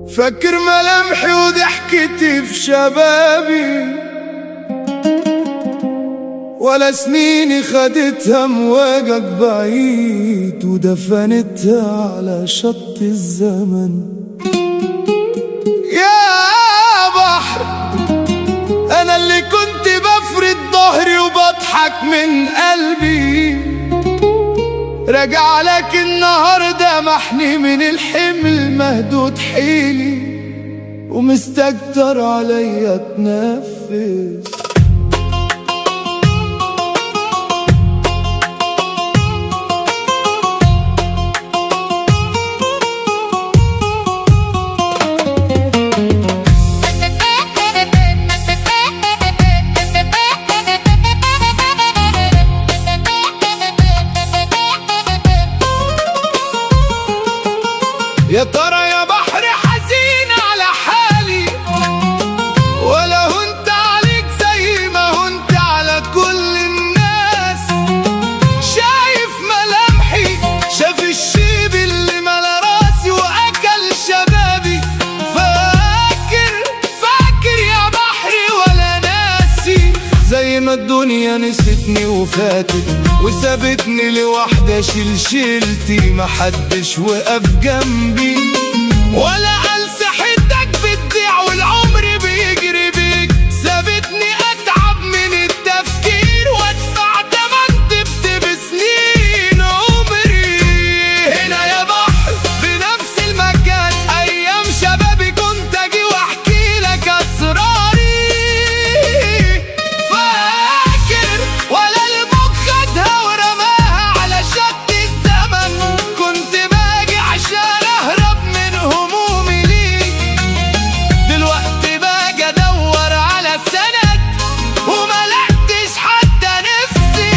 فاكر ملامحي وضحكتي في شبابي ولا سنيني خدتها مواجك بعيد ودفنتها على شط الزمن يا بحر انا اللي كنت بفرد ظهري وبضحك من قلبي راجع لك النهارده محني من الحمل مهدود حيلي ومستكتر عليا اتنفس يا ترى يا بحر حزين على حالي ولا هنت عليك زي ما هنت على كل الناس شايف ملامحي شاف الشيب اللي ملا راسي واكل شبابي فاكر فاكر يا بحري ولا ناسي زي ما الدنيا نستني وفاتت وسابتني لوحدي اشيل شيلتي محدش وقف جنبي ولا قال صحتك بتضيع والعمر بيجري بيك سابتني اتعب من التفكير وادفع تمن دبت بسنين عمري هنا يا بحر في نفس المكان ايام شبابي كنت اجي واحكي لك اسراري فاكر ولا الموج خدها ورماها على شط الزمن كنت باجي عشان اهرب من همومي ليك دلوقتي باجي ادور على سند وما لقيتش حتى نفسي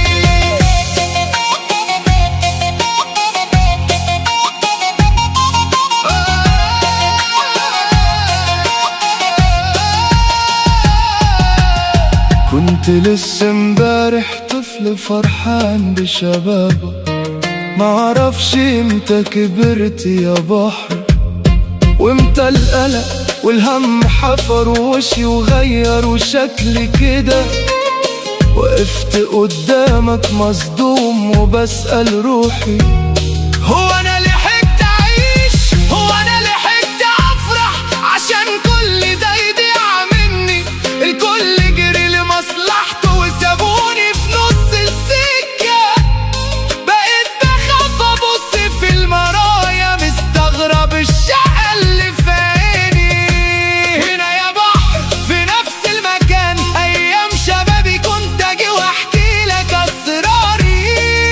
كنت لسه امبارح طفل فرحان بشبابه معرفش امتى كبرت يا بحر وامتى القلق والهم حفر وشي وغيروا شكلي كده وقفت قدامك مصدوم وبسأل روحي هو انا لحقت اعيش هو انا لحقت افرح عشان كل ده يضيع مني الكل جري لمصلحته وسابوني في نص السكه بقيت بخاف ابص في المرايا مستغرب الشقه اللي في عيني هنا يا بحر في نفس المكان ايام شبابي كنت اجي واحكي لك اسراري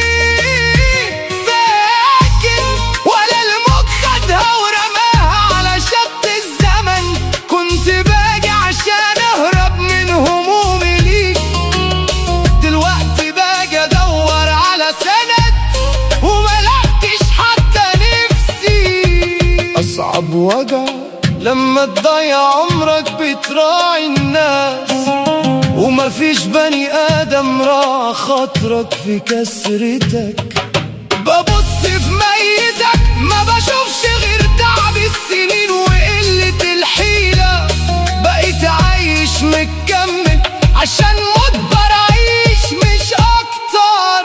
فاكر ولا الموج خدها ورماها على شط الزمن كنت باجي عشان اهرب من همومي ليك دلوقتي باجي ادور على سند وملقتش حتى نفسي اصعب وجع لما تضيع عمرك بتراعي الناس ومفيش بني ادم راعى خاطرك في كسرتك ببص في ميتك ما بشوفش غير تعب السنين وقلة الحيلة بقيت عايش مكمل عشان مجبر اعيش مش اكتر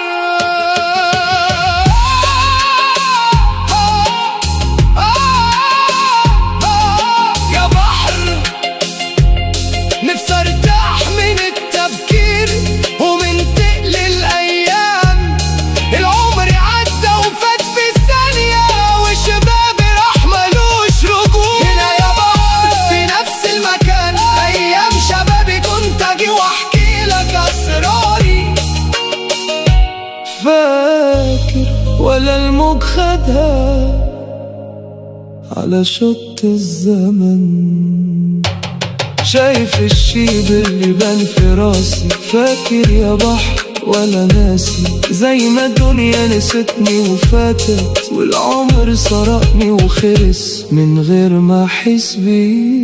يا بحر نفسي ارتاح من التفكير ومن تقل الايام العمر عدى وفات في ثانية وشبابي راح ملوش رجوع هنا يا بحر في نفس المكان ايام شبابي كنت اجي واحكي لك اسراري فاكر ولا الموج خدها على شط الزمن شايف الشيب اللي بان في راسي فاكر يا بحر ولا ناسي زي ما الدنيا نستني وفاتت والعمر سرقني وخلص من غير ما احس بيه